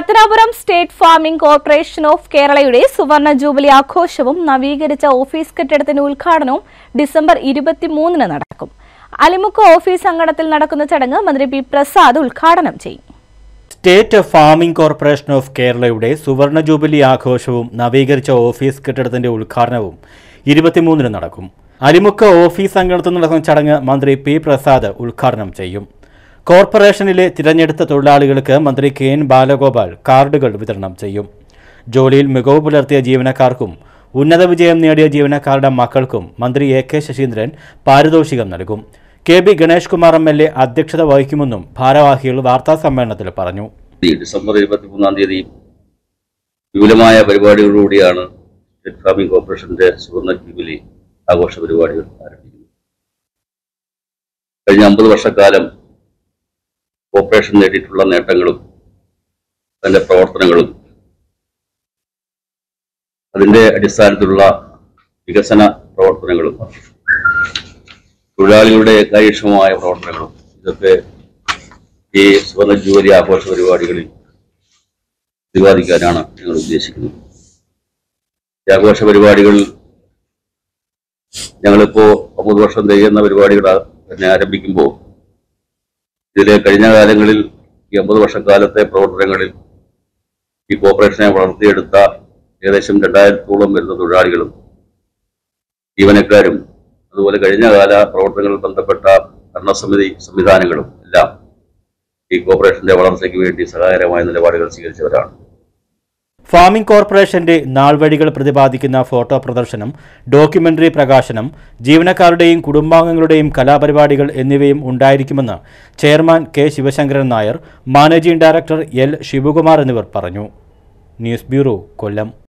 Pathanapuram state farming corporation of കേരളയുടെ സുവർണ jubilee ആഘോഷവും നവീകരിച്ച ഓഫീസ് കെട്ടിടത്തിന്റെ ഉദ്ഘാടനവും ഡിസംബർ ഇരുപത്തിമൂന്നിന് നടക്കും അലിമുക്ക് ഓഫീസ് അങ്കണത്തിൽ നടക്കുന്ന ചടങ്ങ് മന്ത്രി പി പ്രസാദ് ഉദ്ഘാടനം ചെയ്യും സ്റ്റേറ്റ് ഫാമിംഗ് കോർപ്പറേഷൻ ഓഫ് കേരളയുടെ സുവർണ ജൂബിലി ആഘോഷവും നവീകരിച്ച ഓഫീസ് കെട്ടിടത്തിന്റെ ഉദ്ഘാടനവും ഇരുപത്തിമൂന്നിന് നടക്കും അലിമുക്ക് ഓഫീസ് അങ്കണത്തിൽ നടക്കുന്ന ചടങ്ങ് മന്ത്രി പി പ്രസാദ് ഉദ്ഘാടനം ചെയ്യും കോർപ്പറേഷനിലെ തിരഞ്ഞെടുത്ത തൊഴിലാളികൾക്ക് മന്ത്രി കെ എൻ ബാലഗോപാൽ കാർഡുകൾ വിതരണം ചെയ്യും ജോലിയിൽ മികവ് പുലർത്തിയ ജീവനക്കാർക്കും ഉന്നത വിജയം നേടിയ ജീവനക്കാരുടെ മക്കൾക്കും മന്ത്രി എ കെ ശശീന്ദ്രൻ പാരിതോഷികം നൽകും K B Ganesh Kumar M L A അധ്യക്ഷത വഹിക്കുമെന്നും ഭാരവാഹികൾ വാർത്താസമ്മേളനത്തിൽ പറഞ്ഞു ഈ ഡിസംബർ ഇരുപത്തിമൂന്നാം തീയതി വിപുലമായ പരിപാടികളോടുകൂടിയാണ് സ്റ്റേറ്റ് ഫാമിംഗ് കോർപ്പറേഷന്റെ സുവർണ ജൂബിലി ആഘോഷ പരിപാടികൾ ആരംഭിക്കുന്നത് കഴിഞ്ഞ അമ്പത് വർഷക്കാലം കോർപ്പറേഷൻ നേടിയിട്ടുള്ള നേട്ടങ്ങളും അതിന്റെ പ്രവർത്തനങ്ങളും അതിന്റെ അടിസ്ഥാനത്തിലുള്ള വികസന പ്രവർത്തനങ്ങളും തൊഴിലാളികളുടെ കാര്യക്ഷമമായ പ്രവർത്തനങ്ങളും ഇതൊക്കെ ഈ സുവർണ ജൂബിലി ആഘോഷ പരിപാടികളിൽ പ്രതിപാദിക്കാനാണ് ഞങ്ങൾ ഉദ്ദേശിക്കുന്നത് ഈ ആഘോഷ പരിപാടികൾ ഞങ്ങളിപ്പോ അമ്പത് വർഷം തികയുന്ന പരിപാടികൾ തന്നെ ആരംഭിക്കുമ്പോൾ ഇതിലെ കഴിഞ്ഞ കാലങ്ങളിൽ ഈ അമ്പത് വർഷക്കാലത്തെ പ്രവർത്തനങ്ങളിൽ ഈ കോർപ്പറേഷനെ വളർത്തിയെടുത്ത ഏകദേശം രണ്ടായിരത്തോളം വരുന്ന തൊഴിലാളികളും ജീവനക്കാരും അതുപോലെ കഴിഞ്ഞ കാല പ്രവർത്തനങ്ങളിൽ ബന്ധപ്പെട്ട ഭരണസമിതി സംവിധാനങ്ങളും എല്ലാം ഈ കോർപ്പറേഷന്റെ വളർച്ചയ്ക്ക് വേണ്ടി സഹായകരമായ നിലപാടുകൾ സ്വീകരിച്ചവരാണ് ഫാമിംഗ് കോർപ്പറേഷന്റെ നാൾവഴികൾ പ്രതിപാദിക്കുന്ന ഫോട്ടോ പ്രദർശനം ഡോക്യുമെന്ററി പ്രകാശനം ജീവനക്കാരുടെയും കുടുംബാംഗങ്ങളുടെയും കലാപരിപാടികൾ എന്നിവയും ഉണ്ടായിരിക്കുമെന്ന് chairman K Sivasankaran Nair managing director L Sivakumar എന്നിവർ പറഞ്ഞു ന്യൂസ് ബ്യൂറോ കൊല്ലം